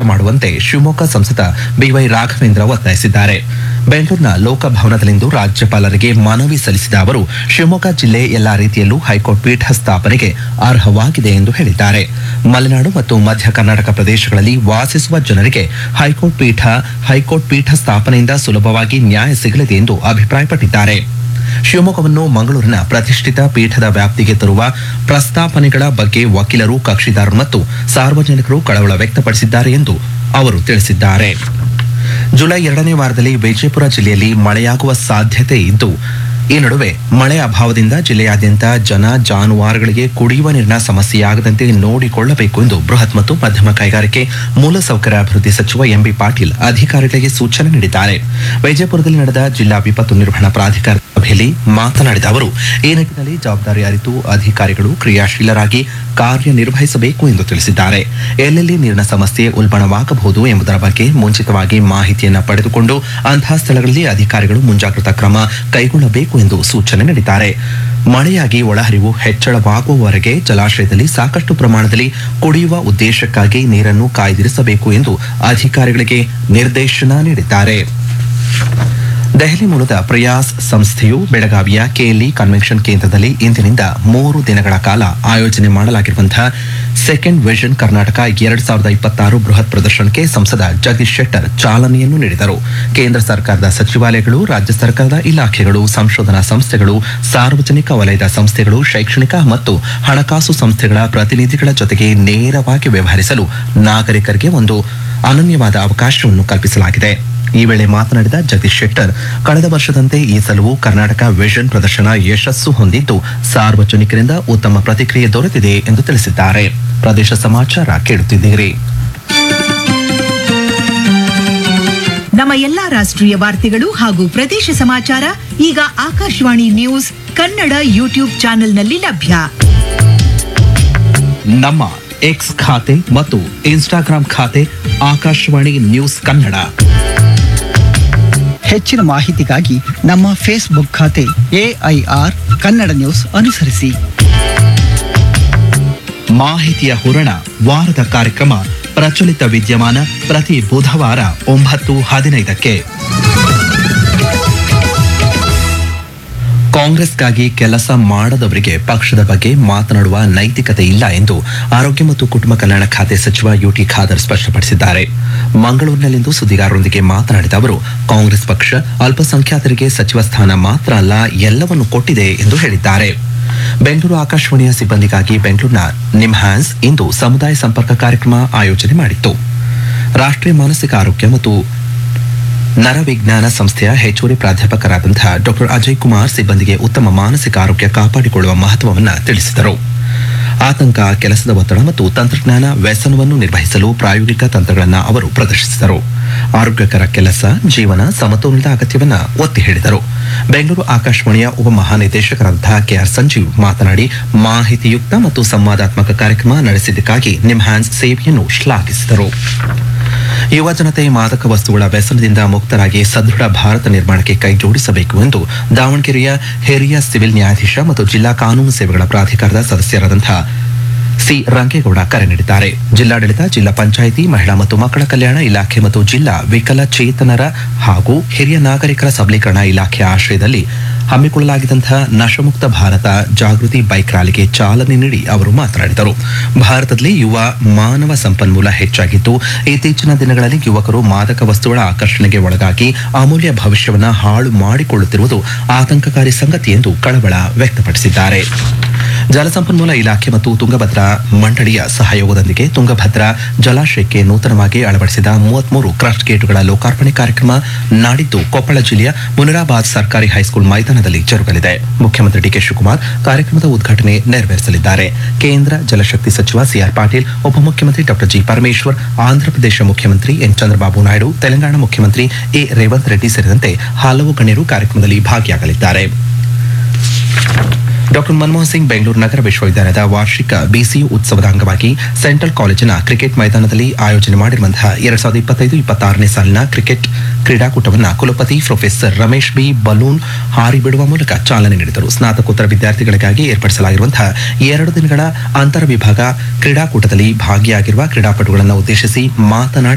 ಮಾಡುವಂತೆ ಶಿವಮೊಗ್ಗ ಸಂಸದ ಬಿವೈ ರಾಘವೇಂದ್ರ ಒತ್ತಾಯಿಸಿದ್ದಾರೆ ಬೆಂಗಳೂರಿನ ಲೋಕಭವನದಲ್ಲಿಂದು ರಾಜ್ಯಪಾಲರಿಗೆ ಮನವಿ ಸಲ್ಲಿಸಿದ ಅವರು ಶಿವಮೊಗ್ಗ ಜಿಲ್ಲೆ ಎಲ್ಲಾ ರೀತಿಯಲ್ಲೂ ಹೈಕೋರ್ಟ್ ಪೀಠ ಸ್ಥಾಪನೆಗೆ ಅರ್ಹವಾಗಿದೆ ಎಂದು ಹೇಳಿದ್ದಾರೆ ಮಲೆನಾಡು ಮತ್ತು ಮಧ್ಯ ಕರ್ನಾಟಕ ಪ್ರದೇಶಗಳಲ್ಲಿ ವಾಸಿಸುವ ಜನರಿಗೆ ಹೈಕೋರ್ಟ್ ಪೀಠ ಹೈಕೋರ್ಟ್ ಪೀಠ ಸ್ಥಾಪನೆಯಿಂದ ಸುಲಭವಾಗಿ ನ್ಯಾಯ ಸಿಗಲಿದೆ ಎಂದು ಅಭಿಪ್ರಾಯಪಟ್ಟಿದ್ದಾರೆ ಶಿವಮೊಗ್ಗವನ್ನು ಮಂಗಳೂರಿನ ಪ್ರತಿಷ್ಠಿತ ಪೀಠದ ವ್ಯಾಪ್ತಿಗೆ ತರುವ ಪ್ರಸ್ತಾಪನೆಗಳ ಬಗ್ಗೆ ವಕೀಲರು ಕಕ್ಷಿದಾರರು ಮತ್ತು ಸಾರ್ವಜನಿಕರು ಕಳವಳ ವ್ಯಕ್ತಪಡಿಸಿದ್ದಾರೆ ಎಂದು ಅವರು ತಿಳಿಸಿದ್ದಾರೆ ಜುಲೈ ಎರಡನೇ ವಾರದಲ್ಲಿ ವಿಜಯಪುರ ಜಿಲ್ಲೆಯಲ್ಲಿ ಮಳೆಯಾಗುವ ಸಾಧ್ಯತೆ ಇದ್ದು ಈ ನಡುವೆ ಮಳೆ ಅಭಾವದಿಂದ ಜಿಲ್ಲೆಯಾದ್ಯಂತ ಜನ ಜಾನುವಾರುಗಳಿಗೆ ಕುಡಿಯುವ ನೀರಿನ ಸಮಸ್ಯೆಯಾಗದಂತೆ ನೋಡಿಕೊಳ್ಳಬೇಕು ಎಂದು ಬೃಹತ್ ಮತ್ತು ಮಧ್ಯಮ ಕೈಗಾರಿಕೆ ಮೂಲಸೌಕರ್ಯ ಅಭಿವೃದ್ಧಿ ಸಚಿವ ಎಂಬಿ ಪಾಟೀಲ್ ಅಧಿಕಾರಿಗಳಿಗೆ ಸೂಚನೆ ನೀಡಿದ್ದಾರೆ ವಿಜಯಪುರದಲ್ಲಿ ನಡೆದ ಜಿಲ್ಲಾ ವಿಪತ್ತು ನಿರ್ವಹಣಾ ಪ್ರಾಧಿಕಾರ ಸಭೆಯಲ್ಲಿ ಮಾತನಾಡಿದ ಅವರು ಈ ನಿಟ್ಟಿನಲ್ಲಿ ಜವಾಬ್ದಾರಿ ಅರಿತು ಅಧಿಕಾರಿಗಳು ಕ್ರಿಯಾಶೀಲರಾಗಿ ಕಾರ್ಯನಿರ್ವಹಿಸಬೇಕು ಎಂದು ತಿಳಿಸಿದ್ದಾರೆ ಎಲ್ಲೆಲ್ಲಿ ನೀರಿನ ಸಮಸ್ಯೆ ಉಲ್ಬಣವಾಗಬಹುದು ಎಂಬುದರ ಬಗ್ಗೆ ಮುಂಚಿತವಾಗಿ ಮಾಹಿತಿಯನ್ನು ಪಡೆದುಕೊಂಡು ಅಂತಹ ಸ್ಥಳಗಳಲ್ಲಿ ಅಧಿಕಾರಿಗಳು ಮುಂಜಾಗ್ರತಾ ಕ್ರಮ ಕೈಗೊಳ್ಳಬೇಕು ಎಂದು ಸೂಚನೆ ನೀಡಿದ್ದಾರೆ ಮಳೆಯಾಗಿ ಒಳಹರಿವು ಹೆಚ್ಚಳವಾಗುವವರೆಗೆ ಜಲಾಶಯದಲ್ಲಿ ಸಾಕಷ್ಟು ಪ್ರಮಾಣದಲ್ಲಿ ಕುಡಿಯುವ ಉದ್ದೇಶಕ್ಕಾಗಿ ನೀರನ್ನು ಕಾಯ್ದಿರಿಸಬೇಕು ಎಂದು ಅಧಿಕಾರಿಗಳಿಗೆ ನಿರ್ದೇಶನ ನೀಡಿದ್ದಾರೆ ದೆಹಲಿ ಮೂಲದ ಪ್ರಯಾಸ್ ಸಂಸ್ಥೆಯು ಬೆಳಗಾವಿಯ ಕೆಎಲ್ಇ ಕನ್ವೆನ್ಷನ್ ಕೇಂದ್ರದಲ್ಲಿ ಇಂದಿನಿಂದ ಮೂರು ದಿನಗಳ ಕಾಲ ಆಯೋಜನೆ ಮಾಡಲಾಗಿರುವಂತಹ ಸೆಕೆಂಡ್ ವಿಷನ್ ಕರ್ನಾಟಕ ಎರಡ್ ಸಾವಿರದ ಇಪ್ಪತ್ತಾರು ಬೃಹತ್ ಪ್ರದರ್ಶನಕ್ಕೆ ಸಂಸದ ಜಗದೀಶ್ ಶೆಟ್ಟರ್ ಚಾಲನೆಯನ್ನು ನೀಡಿದರು ಕೇಂದ್ರ ಸರ್ಕಾರದ ಸಚಿವಾಲಯಗಳು ರಾಜ್ಯ ಸರ್ಕಾರದ ಇಲಾಖೆಗಳು ಸಂಶೋಧನಾ ಸಂಸ್ಥೆಗಳು ಸಾರ್ವಜನಿಕ ವಲಯದ ಸಂಸ್ಥೆಗಳು ಶೈಕ್ಷಣಿಕ ಮತ್ತು ಹಣಕಾಸು ಸಂಸ್ಥೆಗಳ ಪ್ರತಿನಿಧಿಗಳ ಜೊತೆಗೆ ನೇರವಾಗಿ ವ್ಯವಹರಿಸಲು ನಾಗರಿಕರಿಗೆ ಒಂದು ಅನನ್ಯವಾದ ಅವಕಾಶವನ್ನು ಕಲ್ಪಿಸಲಾಗಿದೆ ಈ ವೇಳೆ ಮಾತನಾಡಿದ ಜಗದೀಶ್ ಶೆಟ್ಟರ್ ಕಳೆದ ವರ್ಷದಂತೆ ಈ ಸಲವೂ ಕರ್ನಾಟಕ ವಿಷನ್ ಪ್ರದರ್ಶನ ಯಶಸ್ಸು ಹೊಂದಿದ್ದು ಸಾರ್ವಜನಿಕರಿಂದ ಉತ್ತಮ ಪ್ರತಿಕ್ರಿಯೆ ದೊರೆತಿದೆ ಎಂದು ತಿಳಿಸಿದ್ದಾರೆ ಪ್ರದೇಶ ಸಮಾಚಾರ ಕೇಳುತ್ತಿದ್ದೀರಿ ನಮ್ಮ ಎಲ್ಲಾ ರಾಷ್ಟ್ರೀಯ ವಾರ್ತೆಗಳು ಹಾಗೂ ಪ್ರದೇಶ ಸಮಾಚಾರ ಈಗ ಆಕಾಶವಾಣಿ ನ್ಯೂಸ್ ಕನ್ನಡ ಯೂಟ್ಯೂಬ್ ಚಾನೆಲ್ನಲ್ಲಿ ಲಭ್ಯ ನಮ್ಮ ಎಕ್ಸ್ ಖಾತೆ ಮತ್ತು ಇನ್ಸ್ಟಾಗ್ರಾಂ ಖಾತೆ ಆಕಾಶವಾಣಿ ನ್ಯೂಸ್ ಕನ್ನಡ ಹೆಚ್ಚಿನ ಮಾಹಿತಿಗಾಗಿ ನಮ್ಮ ಫೇಸ್ಬುಕ್ ಖಾತೆ ಎಐಆರ್ ಕನ್ನಡ ನ್ಯೂಸ್ ಅನುಸರಿಸಿ ಮಾಹಿತಿಯ ಹೂರಣ ವಾರದ ಕಾರ್ಯಕ್ರಮ ಪ್ರಚಲಿತ ವಿದ್ಯಮಾನ ಪ್ರತಿ ಬುಧವಾರ ಒಂಬತ್ತು ಹದಿನೈದಕ್ಕೆ ಕಾಂಗ್ರೆಸ್ಗಾಗಿ ಕೆಲಸ ಮಾಡದವರಿಗೆ ಪಕ್ಷದ ಬಗ್ಗೆ ಮಾತನಾಡುವ ನೈತಿಕತೆ ಇಲ್ಲ ಎಂದು ಆರೋಗ್ಯ ಮತ್ತು ಕುಟುಂಬ ಕಲ್ಯಾಣ ಖಾತೆ ಸಚಿವ ಯುಟಿ ಖಾದರ್ ಸ್ಪಷ್ಟಪಡಿಸಿದ್ದಾರೆ ಮಂಗಳೂರಿನಲ್ಲಿಂದು ಸುದ್ದಿಗಾರರೊಂದಿಗೆ ಮಾತನಾಡಿದ ಅವರು ಕಾಂಗ್ರೆಸ್ ಪಕ್ಷ ಅಲ್ಪಸಂಖ್ಯಾತರಿಗೆ ಸಚಿವ ಸ್ಥಾನ ಮಾತ್ರ ಅಲ್ಲ ಎಲ್ಲವನ್ನು ಕೊಟ್ಟಿದೆ ಎಂದು ಹೇಳಿದ್ದಾರೆ ಬೆಂಗಳೂರು ಆಕಾಶವಾಣಿಯ ಸಿಬ್ಬಂದಿಗಾಗಿ ಬೆಂಗಳೂರಿನ ನಿಮ್ಹ್ಯಾನ್ಸ್ ಇಂದು ಸಮುದಾಯ ಸಂಪರ್ಕ ಕಾರ್ಯಕ್ರಮ ಆಯೋಜನೆ ಮಾಡಿತ್ತು ರಾಷ್ಟ್ರೀಯ ಮಾನಸಿಕ ಆರೋಗ್ಯ ಮತ್ತು ನರವಿಜ್ಞಾನ ಸಂಸ್ಥೆಯ ಹೆಚ್ಚುವರಿ ಪ್ರಾಧ್ಯಾಪಕರಾದಂತಹ ಡಾಕ್ಟರ್ ಅಜಯ್ ಕುಮಾರ್ ಸಿಬ್ಬಂದಿಗೆ ಉತ್ತಮ ಮಾನಸಿಕ ಆರೋಗ್ಯ ಕಾಪಾಡಿಕೊಳ್ಳುವ ಮಹತ್ವವನ್ನು ತಿಳಿಸಿದರು ಆತಂಕ ಕೆಲಸದ ಒತ್ತಡ ಮತ್ತು ತಂತ್ರಜ್ಞಾನ ವ್ಯಸನವನ್ನು ನಿರ್ವಹಿಸಲು ಪ್ರಾಯೋಗಿಕ ತಂತ್ರಗಳನ್ನು ಅವರು ಪ್ರದರ್ಶಿಸಿದರು ಆರೋಗ್ಯಕರ ಕೆಲಸ ಜೀವನ ಸಮತೋಲನದ ಅಗತ್ಯವನ್ನ ಒತ್ತಿ ಹೇಳಿದರು ಬೆಂಗಳೂರು ಆಕಾಶವಾಣಿಯ ಉಪ ಮಹಾನಿರ್ದೇಶಕರಾದಂತಹ ಕೆಆರ್ ಸಂಜೀವ್ ಮಾತನಾಡಿ ಮಾಹಿತಿಯುಕ್ತ ಮತ್ತು ಸಂವಾದಾತ್ಮಕ ಕಾರ್ಯಕ್ರಮ ನಡೆಸಿದ್ದಕ್ಕಾಗಿ ನಿಮ್ಹ್ಯಾನ್ಸ್ ಸೇವೆಯನ್ನು ಶ್ಲಾಘಿಸಿದರು ಯುವ ಜನತೆ ಮಾದಕ ವಸ್ತುಗಳ ವ್ಯಸನದಿಂದ ಮುಕ್ತರಾಗಿ ಸದೃಢ ಭಾರತ ನಿರ್ಮಾಣಕ್ಕೆ ಕೈ ಜೋಡಿಸಬೇಕು ಎಂದು ದಾವಣಗೆರೆಯ ಹಿರಿಯ ಸಿವಿಲ್ ನ್ಯಾಯಾಧೀಶ ಮತ್ತು ಜಿಲ್ಲಾ ಕಾನೂನು ಸೇವೆಗಳ ಪ್ರಾಧಿಕಾರದ ಸದಸ್ಯರಾದಂತಹ ಸಿ ರಂಗೇಗೌಡ ಕರೆ ನೀಡಿದ್ದಾರೆ ಜಿಲ್ಲಾಡಳಿತ ಜಿಲ್ಲಾ ಪಂಚಾಯಿತಿ ಮಹಿಳಾ ಮತ್ತು ಮಕ್ಕಳ ಕಲ್ಯಾಣ ಇಲಾಖೆ ಮತ್ತು ಜಿಲ್ಲಾ ವಿಕಲಚೇತನರ ಹಾಗೂ ಹಿರಿಯ ನಾಗರಿಕರ ಸಬಲೀಕರಣ ಇಲಾಖೆ ಆಶ್ರಯದಲ್ಲಿ ಹಮ್ಮಿಕೊಳ್ಳಲಾಗಿದ್ದಂತಹ ನಶಮುಕ್ತ ಭಾರತ ಜಾಗೃತಿ ಬೈಕ್ ರ್ಯಾಲಿಗೆ ಚಾಲನೆ ನೀಡಿ ಅವರು ಮಾತನಾಡಿದರು ಭಾರತದಲ್ಲಿ ಯುವ ಮಾನವ ಸಂಪನ್ಮೂಲ ಹೆಚ್ಚಾಗಿದ್ದು ಇತ್ತೀಚಿನ ದಿನಗಳಲ್ಲಿ ಯುವಕರು ಮಾದಕ ವಸ್ತುಗಳ ಆಕರ್ಷಣೆಗೆ ಒಳಗಾಗಿ ಅಮೂಲ್ಯ ಭವಿಷ್ಯವನ್ನ ಹಾಳು ಮಾಡಿಕೊಳ್ಳುತ್ತಿರುವುದು ಆತಂಕಕಾರಿ ಸಂಗತಿ ಎಂದು ಕಳವಳ ವ್ಯಕ್ತಪಡಿಸಿದ್ದಾರೆ ಜಲಸಂಪನ್ಮೂಲ ಇಲಾಖೆ ಮತ್ತು ತುಂಗಭದ್ರಾ ಮಂಡಳಿಯ ಸಹಯೋಗದೊಂದಿಗೆ ತುಂಗಭದ್ರಾ ಜಲಾಶಯಕ್ಕೆ ನೂತನವಾಗಿ ಅಳವಡಿಸಿದ ಮೂವತ್ಮೂರು ಕ್ರಸ್ಟ್ ಗೇಟುಗಳ ಲೋಕಾರ್ಪಣೆ ಕಾರ್ಯಕ್ರಮ ನಾಡಿದ್ದು ಕೊಪ್ಪಳ ಜಿಲ್ಲೆಯ ಮುನಿರಾಬಾದ್ ಸರ್ಕಾರಿ ಹೈಸ್ಕೂಲ್ ಮೈದಾನದಲ್ಲಿ ಜರುಗಲಿದೆ ಮುಖ್ಯಮಂತ್ರಿ ಡಿಕೆ ಶಿವಕುಮಾರ್ ಕಾರ್ಯಕ್ರಮದ ಉದ್ಘಾಟನೆ ನೆರವೇರಿಸಲಿದ್ದಾರೆ ಕೇಂದ್ರ ಜಲಶಕ್ತಿ ಸಚಿವ ಸಿಆರ್ ಪಾಟೀಲ್ ಉಪಮುಖ್ಯಮಂತ್ರಿ ಡಾಕ್ಟರ್ ಜಿ ಪರಮೇಶ್ವರ್ ಆಂಧ್ರಪ್ರದೇಶ ಮುಖ್ಯಮಂತ್ರಿ ಎನ್ ಚಂದ್ರಬಾಬು ನಾಯ್ಡು ತೆಲಂಗಾಣ ಮುಖ್ಯಮಂತ್ರಿ ಎ ರೇವಂತ್ ರೆಡ್ಡಿ ಸೇರಿದಂತೆ ಹಲವು ಗಣ್ಯರು ಕಾರ್ಯಕ್ರಮದಲ್ಲಿ ಭಾಗಿಯಾಗಲಿದ್ದಾರೆ ಡಾಕ್ಟರ್ ಮನಮೋಹನ್ ಸಿಂಗ್ ಬೆಂಗಳೂರು ನಗರ ವಿಶ್ವವಿದ್ಯಾಲಯದ ವಾರ್ಷಿಕ ಬಿಸಿಯು ಉತ್ಸವದ ಅಂಗವಾಗಿ ಸೆಂಟ್ರಲ್ ಕಾಲೇಜಿನ ಕ್ರಿಕೆಟ್ ಮೈದಾನದಲ್ಲಿ ಆಯೋಜನೆ ಮಾಡಿರುವಂತಹ ಎರಡ್ ಸಾವಿರದ ಇಪ್ಪತ್ತೈದು ಇಪ್ಪತ್ತಾರನೇ ಸಾಲಿನ ಕ್ರಿಕೆಟ್ ಕ್ರೀಡಾಕೂಟವನ್ನು ಕುಲಪತಿ ಪ್ರೊಫೆಸರ್ ರಮೇಶ್ ಬಿ ಬಲೂನ್ ಹಾರಿ ಬಿಡುವ ಮೂಲಕ ಚಾಲನೆ ನೀಡಿದರು ಸ್ನಾತಕೋತ್ತರ ವಿದ್ಯಾರ್ಥಿಗಳಿಗಾಗಿ ಏರ್ಪಡಿಸಲಾಗಿರುವಂತಹ ಎರಡು ದಿನಗಳ ಅಂತರ ವಿಭಾಗ ಕ್ರೀಡಾಕೂಟದಲ್ಲಿ ಭಾಗಿಯಾಗಿರುವ ಕ್ರೀಡಾಪಟುಗಳನ್ನು ಉದ್ದೇಶಿಸಿ ಮಾತನಾಡಿ